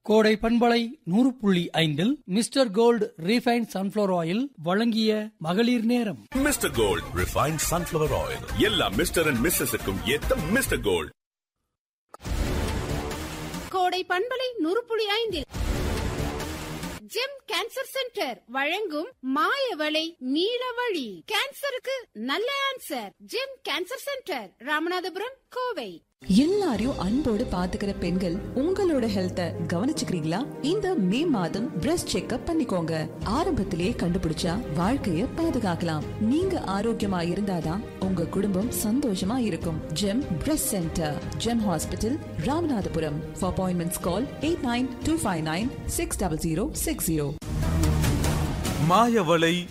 கோடை பண்பலை நூறு புள்ளி ஐந்தில் mister gold refine sunflower oil வழங்கிய மகளிர் நேரம் mister gold refined sunflower oil எல்லா மிஸ்டர் அண்ட் மிஸ்ஸஸுக்கும் ஏத்த மிஸ்டர் கோல்ட் கோடை பண்பலை நூறு புள்ளி ஐந்தில் ஜெம் கேன்சர் சென்டர் வழங்கும் மாயவளை நீலவழி கேன்சருக்கு நல்ல answer Gem cancer centre Ramanathapuram Kovai எல்லாரையும் அன்போடு பாத்துக்கிற பெண்கள் உங்களோட ஹெல்த்த கவனிச்சுக்கிறீங்களா இந்த மே மாதம் பிரஸ்ட் செக்அப் பண்ணிக்கோங்க ஆரம்பத்திலேயே கண்டுபிடிச்சா வாழ்க்கைய பாதுகாக்கலாம் நீங்க ஆரோக்கியமா இருந்தாதான் உங்க குடும்பம் சந்தோஷமா இருக்கும் Gem breast centre Gem hospital Ramanathapuram for appointments call eight nine two five nine six double zero six zero மாயவளை